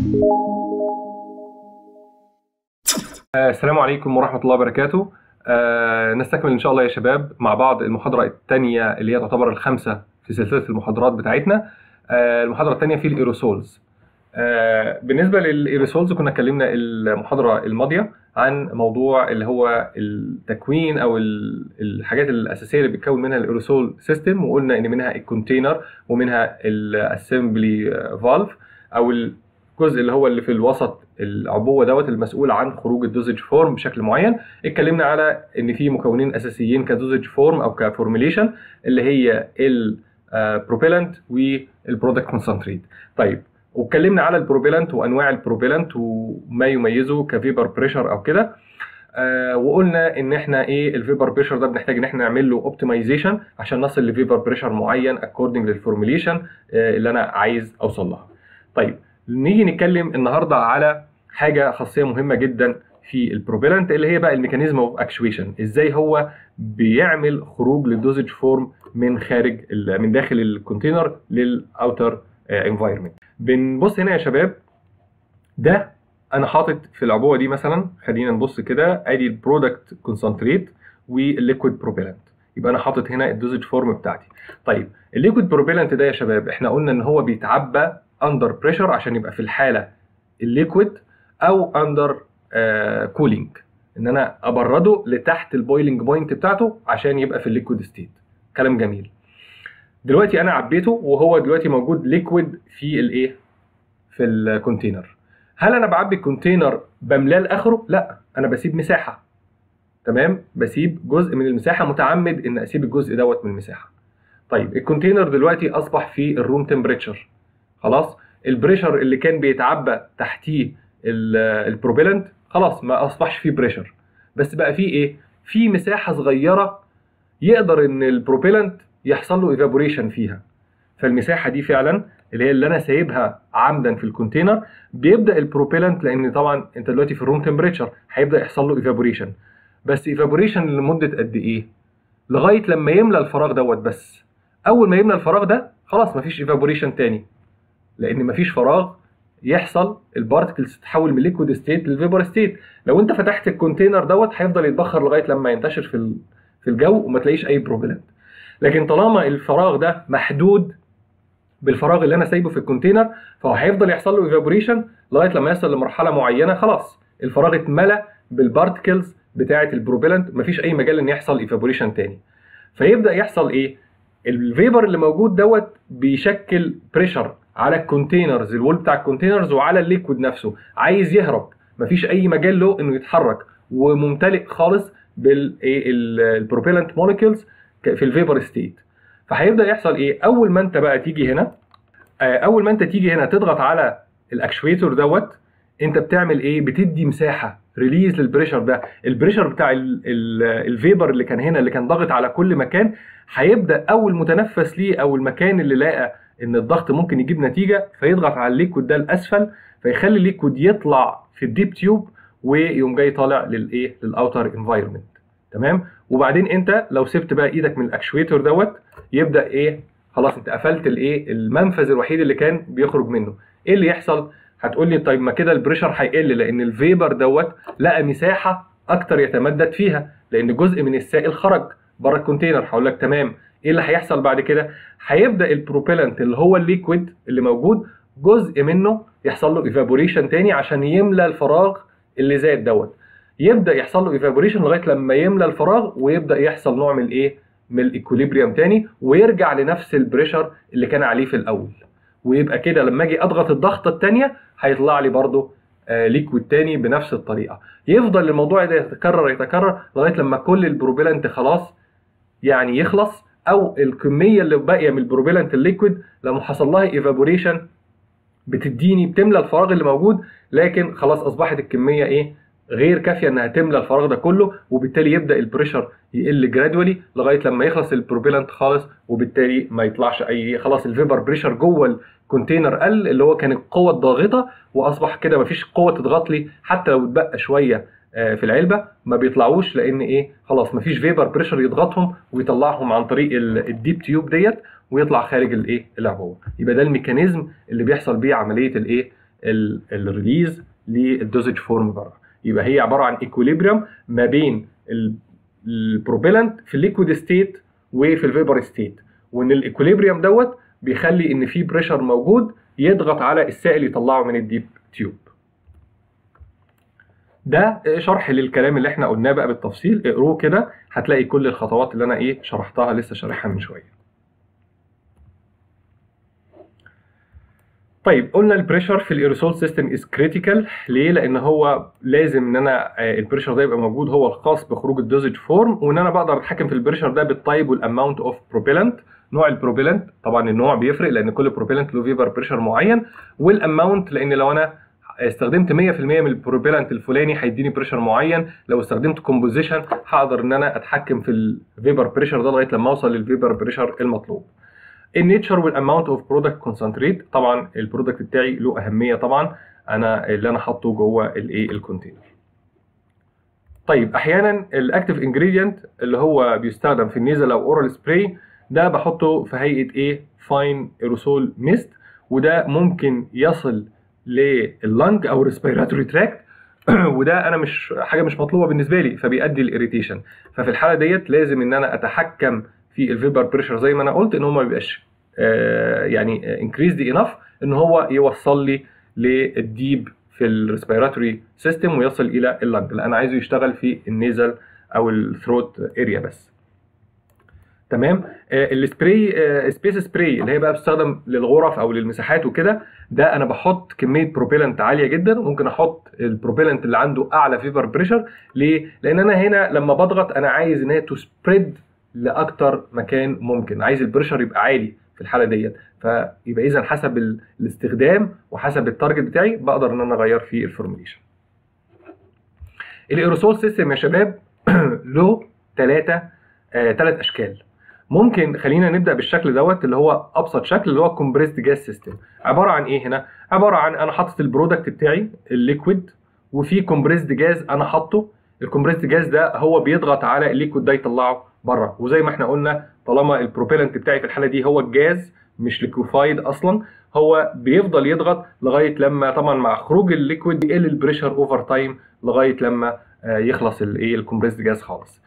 آه، السلام عليكم ورحمة الله وبركاته آه، نستكمل إن شاء الله يا شباب مع بعض المحاضرة الثانية اللي هي تعتبر الخامسة في سلسلة المحاضرات بتاعتنا آه، المحاضرة الثانية في الإيروسولز آه، بالنسبة للإيروسولز كنا اتكلمنا المحاضرة الماضية عن موضوع اللي هو التكوين أو ال- الحاجات الأساسية اللي بتكون منها الإيروسول سيستم وقلنا إن منها الكونتينر ومنها الأسمبلي فالف أو الجزء اللي هو اللي في الوسط العبوه دوت المسؤول عن خروج الدوزج فورم بشكل معين اتكلمنا على ان في مكونين اساسيين كدوزج فورم او كفورميليشن اللي هي البروبيلنت والبرودكت كونسنتريت طيب واتكلمنا على البروبيلنت وانواع البروبيلنت وما يميزه كفيبر بريشر او كده آه وقلنا ان احنا ايه الفيبر بريشر ده بنحتاج ان احنا نعمل له اوبتمايزيشن عشان نصل لفيبر بريشر معين اكوردنج للفورميليشن آه اللي انا عايز اوصل لها طيب نيجي نتكلم النهارده على حاجه خاصيه مهمه جدا في البروبيلنت اللي هي بقى الميكانيزم اوف اكشويشن ازاي هو بيعمل خروج للدوزج فورم من خارج ال- من داخل الكونتينر للاوتر انفايرمنت بنبص هنا يا شباب ده انا حاطط في العبوه دي مثلا خلينا نبص كده ادي البرودكت كونسنتريت والليكويد بروبيلنت يبقى انا حاطط هنا الدوزج فورم بتاعتي طيب الليكويد بروبيلنت ده يا شباب احنا قلنا ان هو بيتعبى اندر بريشر عشان يبقى في الحاله الليكويد او اندر كولينج ان انا ابرده لتحت البويلنج بوينت بتاعته عشان يبقى في الليكويد ستيت كلام جميل دلوقتي انا عبيته وهو دلوقتي موجود ليكويد في الايه في الكونتينر هل انا بعبي الكونتينر بملاه لاخره لا انا بسيب مساحه تمام بسيب جزء من المساحه متعمد ان اسيب الجزء دوت من المساحه طيب الكونتينر دلوقتي اصبح في الروم تمبريتشر خلاص البريشر اللي كان بيتعبى تحتيه ال- البروبيلنت خلاص ما اصبحش فيه بريشر بس بقى فيه ايه في مساحه صغيره يقدر ان البروبيلنت يحصل له ايفابوريشن فيها فالمساحه دي فعلا اللي هي اللي انا سايبها عمدا في الكونتينر بيبدا البروبيلنت لان طبعا انت دلوقتي في الروم تمبريتشر هيبدا يحصل له ايفابوريشن بس ايفابوريشن لمده قد ايه لغايه لما يملى الفراغ دوت بس اول ما يملى الفراغ ده خلاص مفيش ايفابوريشن تاني لان مفيش فراغ يحصل البارتكلز تتحول من ليكويد ستيت للفيبر ستيت لو انت فتحت الكونتينر دوت هيفضل يتبخر لغايه لما ينتشر في ال- في الجو وما تلاقيش اي بروبيلنت لكن طالما الفراغ ده محدود بالفراغ اللي انا سايبه في الكونتينر فهو هيفضل يحصل له ايفابوريشن لغايه لما يصل لمرحله معينه خلاص الفراغ اتملى بالبارتكلز بتاعه البروبيلنت مفيش اي مجال ان يحصل ايفابوريشن تاني فيبدا يحصل ايه الفيبر اللي موجود دوت بيشكل بريشر على الكونتينرز الوول بتاع الكونتينرز وعلى الليكويد نفسه عايز يهرب مفيش اي مجال له انه يتحرك وممتلئ خالص بالبروبيلنت موليكيولز في الفيبر ستيت فهيبدا يحصل ايه اول ما انت بقى تيجي هنا آه، اول ما انت تيجي هنا تضغط على الاكشويتور دوت انت بتعمل ايه بتدي مساحه ريليز للبريشر ده البريشر بتاع ال- ال- الفيبر اللي كان هنا اللي كان ضاغط على كل مكان هيبدا اول متنفس ليه او المكان اللي لقى ان الضغط ممكن يجيب نتيجه فيضغط على الليكويد ده الاسفل فيخلي الليكويد يطلع في الديب تيوب ويقوم جاي طالع للايه للاوتر انفايرمنت تمام وبعدين انت لو سبت بقى ايدك من الاكشويتور دوت يبدا ايه خلاص انت قفلت الايه المنفذ الوحيد اللي كان بيخرج منه ايه اللي يحصل هتقول لي طيب ما كده البريشر هيقل لان الفيبر دوت لقى مساحه اكتر يتمدد فيها لان جزء من السائل خرج بره الكونتينر هقول لك تمام ايه اللي هيحصل بعد كده هيبدا البروبيلنت اللي هو الليكويد اللي موجود جزء منه يحصل له ايفابوريشن تاني عشان يملى الفراغ اللي زاد دوت يبدا يحصل له ايفابوريشن لغايه لما يملى الفراغ ويبدا يحصل نوع من الايه من الايكوليبريم تاني ويرجع لنفس البريشر اللي كان عليه في الاول ويبقى كده لما اجي اضغط الضغطه الثانيه هيطلع لي برده آه ليكويد تاني بنفس الطريقه يفضل الموضوع ده يتكرر يتكرر لغايه لما كل البروبيلنت خلاص يعني يخلص او الكميه اللي باقيه من البروبيلنت الليكويد لما حصل لها ايفابوريشن بتديني بتملى الفراغ اللي موجود لكن خلاص اصبحت الكميه ايه غير كافيه انها تملى الفراغ ده كله وبالتالي يبدا البريشر يقل جرادولي لغايه لما يخلص البروبيلنت خالص وبالتالي ما يطلعش اي خلاص الفيبر بريشر جوه الكونتينر قل اللي هو كان القوه الضاغطه واصبح كده ما فيش قوه تضغط لي حتى لو اتبقى شويه آه، في العلبه ما بيطلعوش لان ايه خلاص ما فيش فيبر بريشر يضغطهم ويطلعهم عن طريق ال- الديب تيوب ديت ويطلع خارج الايه العبوه يبقى ده الميكانيزم اللي بيحصل بيه عمليه الايه الريليز للدوزج فورم بره يبقى هي عباره عن ايكوليبريم ما بين البروبيلنت في الليكويد ستيت وفي الفيبر ستيت وان الايكوليبريم دوت بيخلي ان في بريشر موجود يضغط على السائل يطلعه من الديب تيوب ده شرح للكلام اللي احنا قلناه بقى بالتفصيل اقروه كده هتلاقي كل الخطوات اللي انا ايه شرحتها لسه شارحها من شويه طيب قلنا البريشر في الايروسول سيستم از كريتيكال ليه؟ لان هو لازم ان انا البريشر ده يبقى موجود هو الخاص بخروج الدوزج فورم وان انا بقدر اتحكم في البريشر ده بالتايب والاماونت اوف بروبيلنت نوع البروبيلنت طبعا النوع بيفرق لان كل بروبيلنت له فيبر بريشر معين والاماونت لان لو انا استخدمت 100% من البروبيلنت الفلاني هيديني بريشر معين لو استخدمت كومبوزيشن هقدر ان انا اتحكم في الفيبر بريشر ده لغايه لما اوصل للفيبر بريشر المطلوب النيتشر والاماونت اوف برودكت كونسنتريت طبعا البرودكت بتاعي له اهميه طبعا انا اللي انا حاطه جوه الايه الكونتينر طيب احيانا الاكتيف انجريدينت اللي هو بيستخدم في النيزل او اورال سبراي ده بحطه في هيئه ايه فاين ايروسول ميست وده ممكن يصل لللنج او ريسبيراتوري تراكت وده انا مش حاجه مش مطلوبه بالنسبه لي فبيؤدي للاريتيشن ففي الحاله ديت لازم ان انا اتحكم في الفيبر بريشر زي ما انا قلت ان هو ما بيبقاش آه يعني انكريزد انف ان هو يوصل لي للديب في الريسبيراتوري سيستم ويصل الى اللنج لا انا عايزه يشتغل في النيزل او الثروت اريا بس تمام آه السبراي آه سبيس سبراي اللي هي بقى بتستخدم للغرف او للمساحات وكده ده انا بحط كميه بروبيلنت عاليه جدا وممكن احط البروبيلنت اللي عنده اعلى فيبر بريشر ليه لان انا هنا لما بضغط انا عايز ان هي تو سبريد لاكتر مكان ممكن عايز البريشر يبقى عالي في الحاله ديت فيبقى اذا حسب الاستخدام وحسب التارجت بتاعي بقدر ان انا اغير في الفورميليشن الايروسول سيستم يا شباب له ثلاثه ثلاث اشكال ممكن خلينا نبدا بالشكل دوت اللي هو ابسط شكل اللي هو كومبريسد جاز سيستم عباره عن ايه هنا عباره عن انا حاطط البرودكت بتاعي الليكويد وفي كومبريسد جاز انا حاطه الكومبريسد جاز ده هو بيضغط على الليكويد ده يطلعه بره وزي ما احنا قلنا طالما البروبيلنت بتاعي في الحاله دي هو الجاز مش ليكوفايد اصلا هو بيفضل يضغط لغايه لما طبعا مع خروج الليكويد يقل البريشر اوفر تايم لغايه لما يخلص الايه الكومبريسد جاز خالص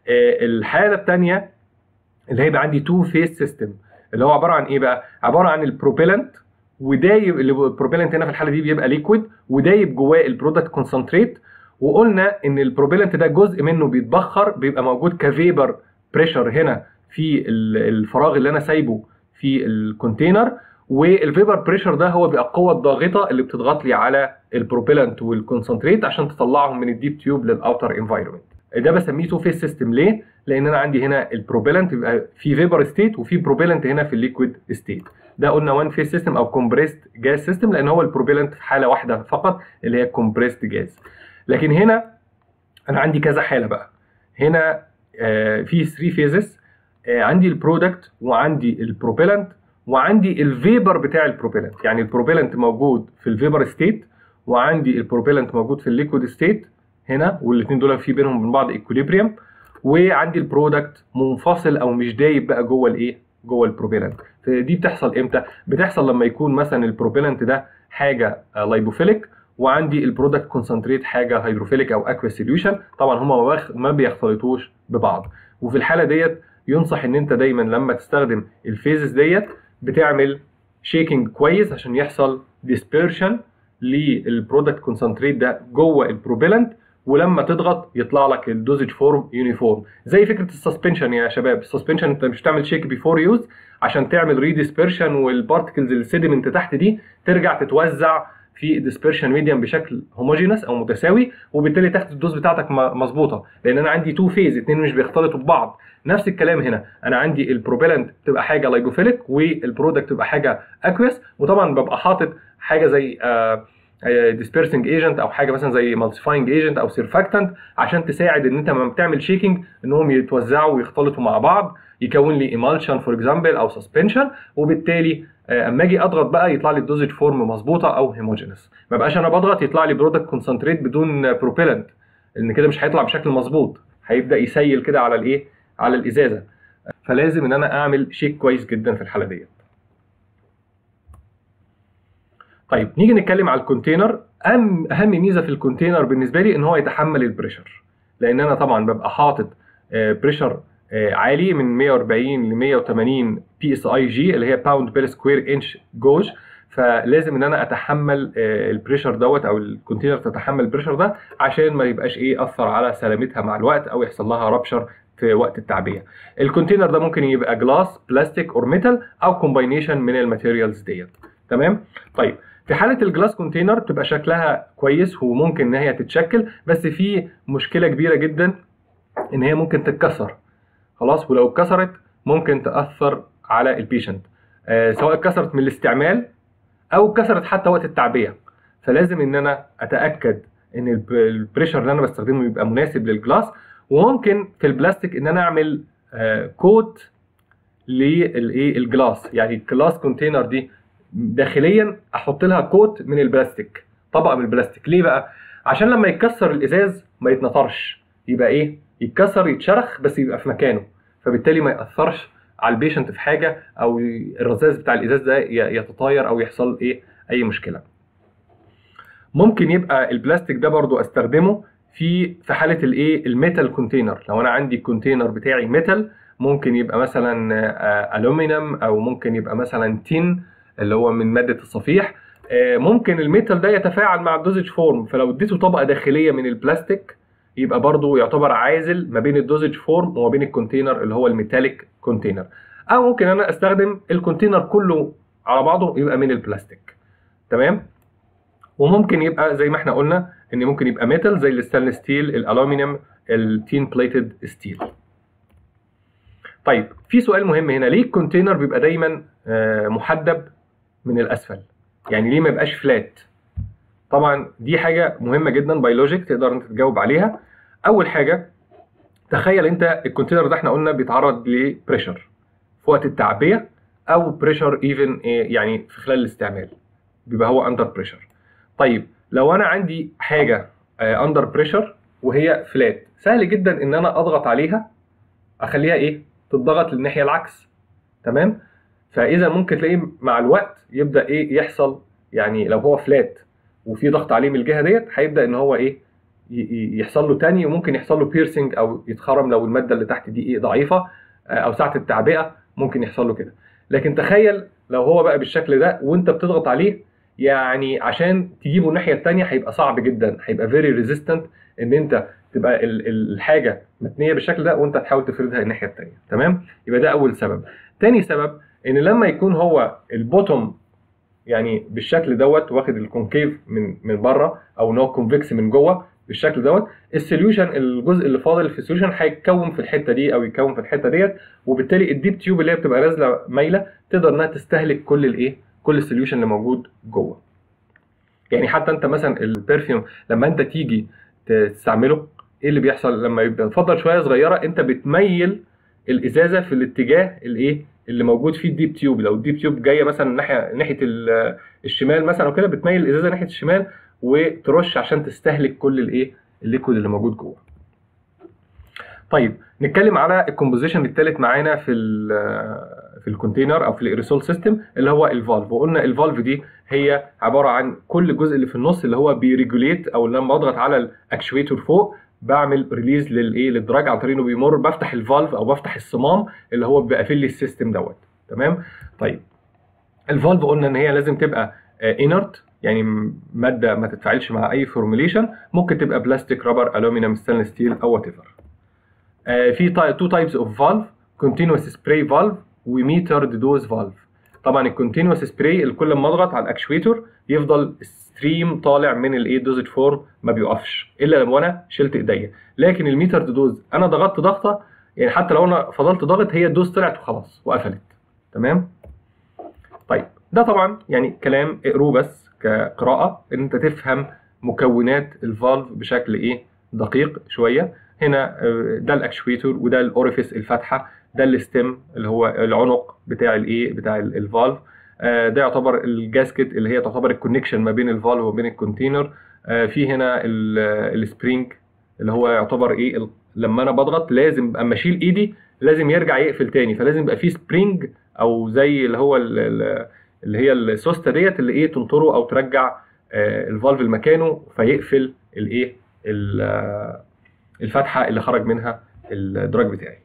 الحاله الثانيه اللي هيبقى عندي تو فيس سيستم اللي هو عباره عن ايه بقى عباره عن البروبيلنت ودايب البروبيلنت هنا في الحاله دي بيبقى ليكويد ودايب جواه البرودكت كونسنتريت وقلنا ان البروبيلنت ده جزء منه بيتبخر بيبقى موجود كفيبر بريشر هنا في الفراغ اللي انا سايبه في الكونتينر والفيبر بريشر ده هو بيبقى القوه الضاغطه اللي بتضغط لي على البروبيلنت والكونسنتريت عشان تطلعهم من الديب تيوب للاوتر انفايرمنت ده بسميه تو فيس سيستم ليه؟ لان انا عندي هنا البروبيلنت بيبقى في فيبر ستيت وفي بروبيلنت هنا في الليكويد ستيت ده قلنا وان فيس سيستم او كومبريست جاز سيستم لان هو البروبيلنت في حاله واحده فقط اللي هي كومبريست جاز لكن هنا انا عندي كذا حاله بقى هنا آه في 3 فيزز آه عندي البرودكت وعندي البروبيلنت وعندي الفيبر بتاع البروبيلنت يعني البروبيلنت موجود في الفيبر ستيت وعندي البروبيلنت موجود في الليكويد ستيت هنا والاثنين دول في بينهم من بعض ايكوليبريم وعندي البرودكت منفصل او مش دايب بقى جوه الايه جوه البروبيلنت دي بتحصل امتى بتحصل لما يكون مثلا البروبيلنت ده حاجه لايبوفيليك وعندي البرودكت كونسنتريت حاجه هيدروفيليك او اكوا سوليوشن طبعا هما ما بيختلطوش ببعض وفي الحاله ديت ينصح ان انت دايما لما تستخدم الفيزز ديت بتعمل شيكنج كويس عشان يحصل ديسبيرشن للبرودكت كونسنتريت ده جوه البروبيلنت ولما تضغط يطلع لك الدوزج فورم يونيفورم زي فكره السسبنشن يا شباب السسبنشن انت مش بتعمل شيك بيفور يوز عشان تعمل ريديسبيرشن والبارتكلز السيدمنت تحت دي ترجع تتوزع في ديسبيرشن ميديم بشكل هوموجينس او متساوي وبالتالي تاخد الدوز بتاعتك مظبوطه لان انا عندي تو فيز اثنين مش بيختلطوا ببعض نفس الكلام هنا انا عندي البروبيلنت تبقى حاجه لايجوفيليك والبرودكت تبقى حاجه اكويس وطبعا ببقى حاطط حاجه زي آه ديسبيرسنج ايجنت او حاجه مثلا زي مالتيفاينج ايجنت او سيرفاكتنت عشان تساعد ان انت لما بتعمل شيكنج انهم يتوزعوا ويختلطوا مع بعض يكون لي ايمالشن فور اكزامبل او سسبنشن وبالتالي اما اجي اضغط بقى يطلع لي الدوزج فورم مظبوطه او هيموجينس ما بقاش انا بضغط يطلع لي برودكت كونسنتريت بدون بروبيلنت لان كده مش هيطلع بشكل مظبوط هيبدا يسيل كده على الايه على الازازه فلازم ان انا اعمل شيك كويس جدا في الحاله ديت طيب نيجي نتكلم على الكونتينر اهم اهم ميزه في الكونتينر بالنسبه لي ان هو يتحمل البريشر لان انا طبعا ببقى حاطط بريشر عالي من 140 ل 180 بي اس اي جي اللي هي باوند بير سكوير انش جوج فلازم ان انا اتحمل البريشر دوت او الكونتينر تتحمل البريشر ده عشان ما يبقاش ايه اثر على سلامتها مع الوقت او يحصل لها رابشر في وقت التعبئه الكونتينر ده ممكن يبقى جلاس بلاستيك اور ميتال او كومباينيشن من الماتيريالز ديت تمام طيب في حاله الجلاس كونتينر بتبقى شكلها كويس وممكن ان هي تتشكل بس في مشكله كبيره جدا ان هي ممكن تتكسر خلاص ولو اتكسرت ممكن تاثر على البيشنت آه سواء اتكسرت من الاستعمال او اتكسرت حتى وقت التعبئه فلازم ان انا اتاكد ان البريشر اللي انا بستخدمه يبقى مناسب للجلاس وممكن في البلاستيك ان انا اعمل آه كوت للايه الجلاس يعني الجلاس كونتينر دي داخليا احط لها كوت من البلاستيك طبقه من البلاستيك ليه بقى عشان لما يتكسر الازاز ما يتنطرش يبقى ايه يتكسر يتشرخ بس يبقى في مكانه فبالتالي ما ياثرش على البيشنت في حاجه او الرذاذ بتاع الازاز ده يتطاير او يحصل ايه اي مشكله ممكن يبقى البلاستيك ده برضو استخدمه في في حاله الايه الميتال كونتينر لو انا عندي الكونتينر بتاعي ميتال ممكن يبقى مثلا الومنيوم او ممكن يبقى مثلا تين اللي هو من ماده الصفيح ممكن الميتال ده يتفاعل مع الدوزج فورم فلو اديته طبقه داخليه من البلاستيك يبقى برضو يعتبر عازل ما بين الدوزج فورم وما بين الكونتينر اللي هو الميتاليك كونتينر او ممكن انا استخدم الكونتينر كله على بعضه يبقى من البلاستيك تمام وممكن يبقى زي ما احنا قلنا ان ممكن يبقى ميتال زي الستانلس ستيل الالومنيوم التين بليتد ستيل طيب في سؤال مهم هنا ليه الكونتينر بيبقى دايما محدب من الاسفل يعني ليه ما يبقاش فلات طبعا دي حاجه مهمه جدا بيولوجيك تقدر انت تجاوب عليها اول حاجه تخيل انت الكونتينر ده احنا قلنا بيتعرض لبريشر في وقت التعبئه او بريشر ايفن يعني في خلال الاستعمال بيبقى هو اندر بريشر طيب لو انا عندي حاجه اندر بريشر وهي فلات سهل جدا ان انا اضغط عليها اخليها ايه تضغط للناحيه العكس تمام فاذا ممكن تلاقيه مع الوقت يبدا ايه يحصل يعني لو هو فلات وفي ضغط عليه من الجهه ديت هيبدا ان هو ايه يحصل له تاني وممكن يحصل له بيرسنج او يتخرم لو الماده اللي تحت دي ايه ضعيفه او ساعه التعبئه ممكن يحصل له كده لكن تخيل لو هو بقى بالشكل ده وانت بتضغط عليه يعني عشان تجيبه الناحيه الثانيه هيبقى صعب جدا هيبقى فيري ريزيستنت ان انت تبقى الحاجه متنيه بالشكل ده وانت تحاول تفردها الناحيه الثانيه تمام يبقى ده اول سبب تاني سبب ان لما يكون هو البوتوم يعني بالشكل دوت واخد الكونكيف من من بره او ان هو كونفكس من جوه بالشكل دوت السوليوشن الجزء اللي فاضل في السوليوشن هيتكون في الحته دي او يتكون في الحته ديت وبالتالي الديب تيوب اللي هي بتبقى نازله مايله تقدر انها تستهلك كل الايه كل السوليوشن اللي موجود جوه يعني حتى انت مثلا البرفيوم لما انت تيجي تستعمله ايه اللي بيحصل لما يبقى تفضل شويه صغيره انت بتميل الازازه في الاتجاه الايه اللي موجود فيه الديب تيوب لو الديب تيوب جايه مثلا ناحيه ناحيه الشمال مثلا او كده بتميل الازازه ناحيه الشمال وترش عشان تستهلك كل الايه الليكويد اللي موجود جوه طيب نتكلم على الكومبوزيشن الثالث معانا في ال في الكونتينر او في الايريسول سيستم اللي هو الفالف وقلنا الفالف دي هي عباره عن كل جزء اللي في النص اللي هو بيريجوليت او لما اضغط على الاكشويتور فوق بعمل ريليز للايه للدراج عن طريق انه بيمر بفتح الفالف او بفتح الصمام اللي هو بيقفل لي السيستم دوت تمام طيب الفالف قلنا ان هي لازم تبقى انرت يعني ماده ما تتفاعلش مع اي فورميليشن ممكن تبقى بلاستيك رابر الومنيوم ستانلس ستيل او وات ايفر في تو تايبس اوف فالف كونتينوس سبراي فالف وميترد دوز فالف طبعا الكونتينوس سبراي كل ما اضغط على الاكشويتور يفضل ستريم طالع من الايه دوزج فورم ما بيوقفش الا لما انا شلت ايديا لكن الميترد دوز انا ضغطت ضغطه يعني حتى لو انا فضلت ضغط هي الدوز طلعت وخلاص وقفلت تمام طيب ده طبعا يعني كلام اقروه بس كقراءه ان انت تفهم مكونات الفالف بشكل ايه دقيق شويه هنا ده الاكشويتور وده الاوريفيس الفتحه ده الستيم اللي هو العنق بتاع الايه بتاع الفالف ده يعتبر الجاسكت اللي هي تعتبر الكونكشن ما بين الفالف وما بين الكونتينر في هنا السبرينج اللي هو يعتبر ايه لما انا بضغط لازم اما اشيل ايدي لازم يرجع يقفل تاني فلازم يبقى في سبرينج او زي اللي هو اللي هي السوسته ديت اللي ايه تنطره او ترجع آه، الفالف لمكانه فيقفل الايه ال- آه، الفتحه اللي خرج منها الدراج بتاعي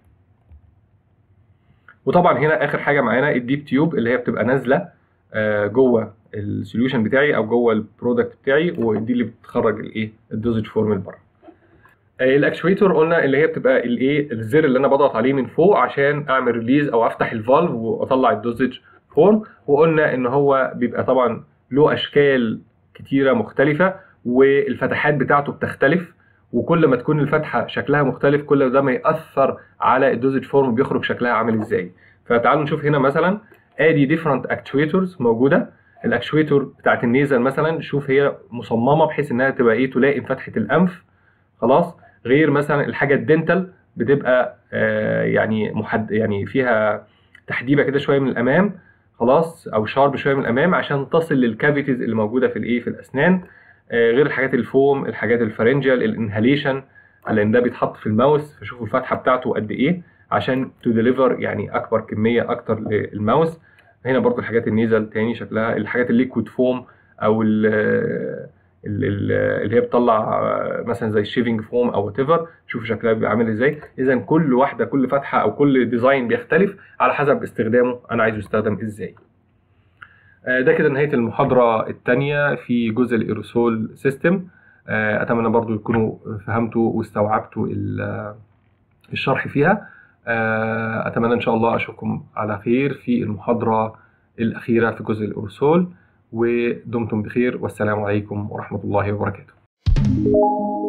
وطبعا هنا اخر حاجه معانا الديب تيوب اللي هي بتبقى نازله آه، جوه السوليوشن بتاعي او جوه البرودكت بتاعي ودي اللي بتخرج الايه الدوزج فورم لبره آه، الاكشويتور قلنا اللي هي بتبقى الايه الزر اللي انا بضغط عليه من فوق عشان اعمل ريليز او افتح الفالف واطلع الدوزج فورم وقلنا ان هو بيبقى طبعا له اشكال كتيره مختلفه والفتحات بتاعته بتختلف وكل ما تكون الفتحه شكلها مختلف كل ده ما ياثر على الدوزج فورم بيخرج شكلها عامل ازاي فتعالوا نشوف هنا مثلا ادي ديفرنت اكتويتورز موجوده الاكتويتور بتاعت النيزل مثلا شوف هي مصممه بحيث انها تبقى ايه تلائم فتحه الانف خلاص غير مثلا الحاجه الدنتال بتبقى آه يعني محد يعني فيها تحديبه كده شويه من الامام خلاص او شارب شويه من الامام عشان تصل للكافيتيز اللي موجوده في الايه في الاسنان آه غير الحاجات الفوم الحاجات الفرنجال الانهاليشن لان ده بيتحط في الماوس فشوفوا الفتحه بتاعته قد ايه عشان تو ديليفر يعني اكبر كميه اكتر للماوس هنا برضو الحاجات النيزل تاني شكلها الحاجات الليكويد فوم او ال ال- ال- اللي هي بتطلع مثلا زي الشيفنج فوم او وات ايفر شوفوا شكلها بيبقى عامل ازاي اذا كل واحده كل فتحه او كل ديزاين بيختلف على حسب استخدامه انا عايزه يستخدم ازاي آه، ده كده نهايه المحاضره الثانيه في جزء الايروسول سيستم اتمنى برضو تكونوا فهمتوا واستوعبتوا ال- الشرح فيها آه، اتمنى ان شاء الله اشوفكم على خير في المحاضره الاخيره في جزء الايروسول ودمتم بخير والسلام عليكم ورحمه الله وبركاته